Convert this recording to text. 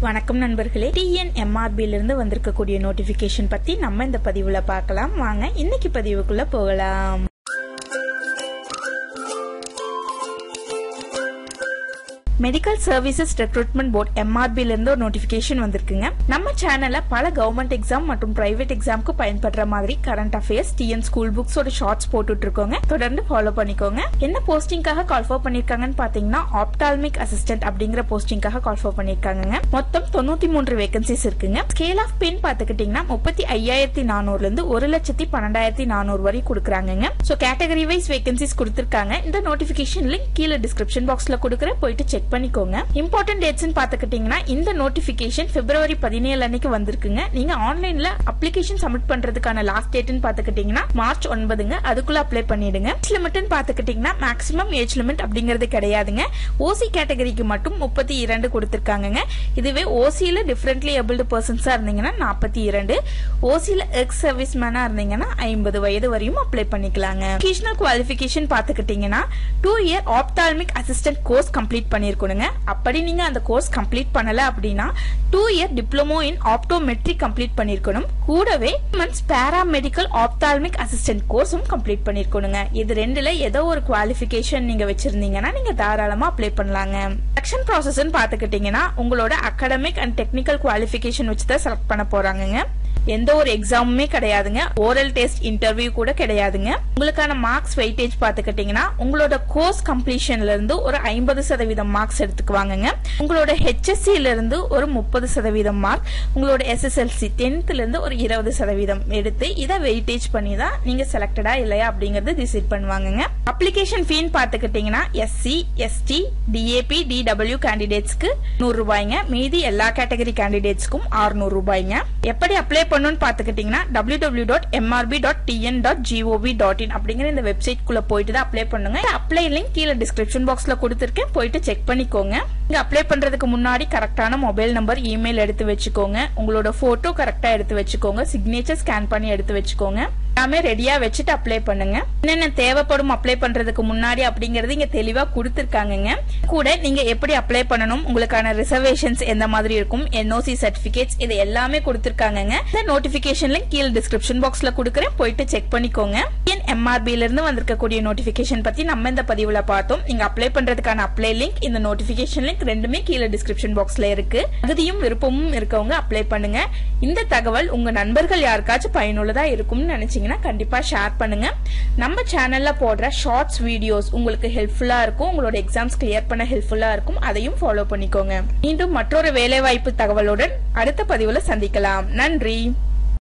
வணக்கம் நண்பர்களே டிஎன்எம்ஆர்பில இருந்து வந்திருக்கக்கூடிய நோட்டிபிகேஷன் பத்தி நம்ம இந்த பதிவுல பார்க்கலாம் வாங்க இன்னைக்கு பதிவுக்குள்ள போகலாம் மெடிக்கல் சர்வீசஸ் ரெக்ரூட்மெண்ட் போர்ட் எம்ஆர்பில இருந்து ஒரு நோட்டிபிகேஷன் வந்திருக்குங்க நம்ம சேனல்ல பல கவர்மெண்ட் எக்ஸாம் மற்றும் பிரைவேட் எக்ஸாம்க்கு பயன்படுற மாதிரி கரண்ட் அஃபேர்ஸ் டிஎன் ஸ்கூல் புக்ஸோட ஷார்ட்ஸ் போட்டுட்டு இருக்கோங்க தொடர்ந்து ஃபாலோ பண்ணிக்கோங்க என்ன போஸ்டிங்காக கால்ஃபர் பண்ணிருக்காங்கன்னு பாத்தீங்கன்னா ஆப்டால்மிக் அசிஸ்டன்ட் அப்படிங்கிற போஸ்டிங்காக கால்ஃபர் பண்ணிருக்காங்க மொத்தம் தொண்ணூத்தி மூன்று வேகன்சிஸ் இருக்குங்க ஸ்கேல் ஆஃப் பெயின் பாத்துக்கிட்டீங்கன்னா முப்பத்தி ஐயாயிரத்தி நானூறுல இருந்து ஒரு லட்சத்தி பன்னெண்டாயிரத்தி நானூறு வரை கொடுக்குறாங்க சோ கேட்டகரி வைஸ் வேகன்சிஸ் கொடுத்திருக்காங்க இந்த நோட்டிபிகேஷன் லிங்க் கீழே டிஸ்கிரிப்ஷன் பாக்ஸ்ல கொடுக்குறேன் போயிட்டு செக் பண்ணிக்கோங்க இம்பார்ட்டன்ட் டேட்ஸ் பாத்துக்கிட்டீங்கன்னா இந்த நோட்டிபிகேஷன் பிப்ரவரி பதினேழு அன்னைக்கு வந்திருக்குங்க நீங்க ஆன்லைன்ல அப்ளிகேஷன் சப்மிட் பண்றதுக்கான லாஸ்ட் டேட்னு பாத்துக்கிட்டீங்கன்னா மார்ச் ஒன்பதுங்க அதுக்குள்ள அப்ளை பண்ணிடுங்க ஏஜ் லிமிட்னு பாத்துக்கிட்டீங்கன்னா மேக்ஸிமம் ஏஜ் லிமிட் அப்படிங்கிறது கிடையாதுங்க ஓசி கேட்டகரிக்கு மட்டும் முப்பத்தி இரண்டு கொடுத்திருக்காங்க இதுவே ஓசியில டிஃபரெண்ட்லி ஏபிள்டு பர்சன்ஸா இருந்தீங்கன்னா நாற்பத்தி இரண்டு ஓசியில எக்ஸ் சர்வீஸ் மேனா இருந்தீங்கன்னா ஐம்பது வயது வரையும் அப்ளை பண்ணிக்கலாங்க எஜுகேஷனல் குவாலிபிகேஷன் பாத்துக்கிட்டீங்கன்னா two year ophthalmic assistant course complete பண்ணிருக்கணுங்க அப்படி நீங்க அந்த கோர்ஸ் கம்ப்ளீட் பண்ணல அப்படின்னா two year diploma in optometry complete பண்ணிருக்கணும் கூடவே மந்த்ஸ் பேராமெடிக்கல் ஆப்தால்மிக் அசிஸ்டன்ட் கோர்ஸும் கம்ப்ளீட் பண்ணிருக்கணுங்க இது ரெண்டுல ஏதோ ஒரு குவாலிபிகேஷன் நீங்க வச்சிருந்தீங்கன்னா நீங்க தாராளமா அப்ளை பண்ணலாங்க செலக்ஷன் ப்ராசஸ் பாத்துக்கிட்டீங்கன்னா உங்களோட அகாடமிக் அண்ட் டெக்னிக்கல் குவாலிபிகேஷன் வச்சு தான் செலக்ட் பண்ண போறாங்க எந்த ஒரு எக்ஸாமுமே கிடையாதுங்க ஓரல் டெஸ்ட் இன்டர்வியூ கூட கிடையாதுங்க உங்களுக்கான மார்க்ஸ் வெயிட்டேஜ் பாத்துக்கிட்டீங்கன்னா உங்களோட கோர்ஸ் கம்ப்ளீஷன்ல இருந்து ஒரு ஐம்பது சதவீதம் மார்க்ஸ் எடுத்துக்குவாங்க உங்களோட ஹெச்எஸ்சில இருந்து ஒரு முப்பது சதவீதம் மார்க் உங்களோட எஸ்எஸ்எல்சி டென்த்ல இருந்து ஒரு இருபது சதவீதம் எடுத்து இதை வெயிட்டேஜ் பண்ணி தான் நீங்க செலக்டடா இல்லையா அப்படிங்கறது டிசைட் பண்ணுவாங்க அப்ளிகேஷன் ஃபீன் பாத்துக்கிட்டீங்கன்னா எஸ்சி எஸ்டி டிஏபி டிடபிள்யூ கேண்டிடேட்ஸ்க்கு நூறு ரூபாய்ங்க மீதி எல்லா கேட்டகரி கேண்டிடேட்ஸ்க்கும் ஆறுநூறு ரூபாய்ங்க எப்படி அப்ளை பண்ணணும்னு பாத்துக்கிட்டீங்கன்னா W W dot MRB dot TN dot GOV dot in அப்படிங்கிற இந்த வெப்சைட் குள்ள போயிட்டு தான் அப்ளை பண்ணுங்க அப்ளை லிங்க் கீழே டிஸ்கிரிப்ஷன் பாக்ஸ்ல கொடுத்துருக்கேன் போயிட்டு செக் பண்ணிக்கோங்க இங்க அப்ளை பண்றதுக்கு முன்னாடி கரெக்டான மொபைல் நம்பர் இமெயில் எடுத்து வச்சுக்கோங்க உங்களோட போட்டோ கரெக்டா எடுத்து வச்சுக்கோங்க சிக்னேச்சர் ஸ்கேன் பண்ணி எடுத்து வச்சுக்கோங்க எல்லாமே ரெடியா வச்சுட்டு அப்ளை பண்ணுங்க என்னென்ன தேவைப்படும் அப்ளை பண்றதுக்கு முன்னாடி அப்படிங்கறது இங்க தெளிவா கொடுத்திருக்காங்க கூட நீங்க எப்படி அப்ளை பண்ணணும் உங்களுக்கான ரிசர்வேஷன்ஸ் எந்த மாதிரி இருக்கும் என்ஓசி சர்டிபிகேட்ஸ் இது எல்லாமே கொடுத்திருக்காங்க இந்த நோட்டிபிகேஷன் லிங்க் கீழே டிஸ்கிரிப்ஷன் பாக்ஸ்ல கொடுக்குறேன் போயிட்டு செக் பண்ணிக்கோங்க எம்ஆர்பில இருந்து வந்திருக்கக்கூடிய நோட்டிபிகேஷன் பத்தி நம்ம இந்த பதிவுல பார்த்தோம் நீங்க அப்ளை பண்றதுக்கான அப்ளை லிங்க் இந்த நோட்டிபிகேஷன் லிங்க் ரெண்டுமே கீழே டிஸ்கிரிப்ஷன் பாக்ஸ்ல இருக்கு தகுதியும் விருப்பமும் இருக்கவங்க அப்ளை பண்ணுங்க இந்த தகவல் உங்க நண்பர்கள் யாருக்காச்சும் பயனுள்ளதா இருக்கும்னு நினைச்சீங்கன்னா கண்டிப்பா ஷேர் பண்ணுங்க நம்ம சேனல்ல போடுற ஷார்ட்ஸ் வீடியோஸ் உங்களுக்கு ஹெல்ப்ஃபுல்லா இருக்கும் உங்களோட எக்ஸாம்ஸ் கிளியர் பண்ண ஹெல்ப்ஃபுல்லா இருக்கும் அதையும் ஃபாலோ பண்ணிக்கோங்க மீண்டும் மற்றொரு வேலைவாய்ப்பு தகவலுடன் அடுத்த பதிவுல சந்திக்கலாம் நன்றி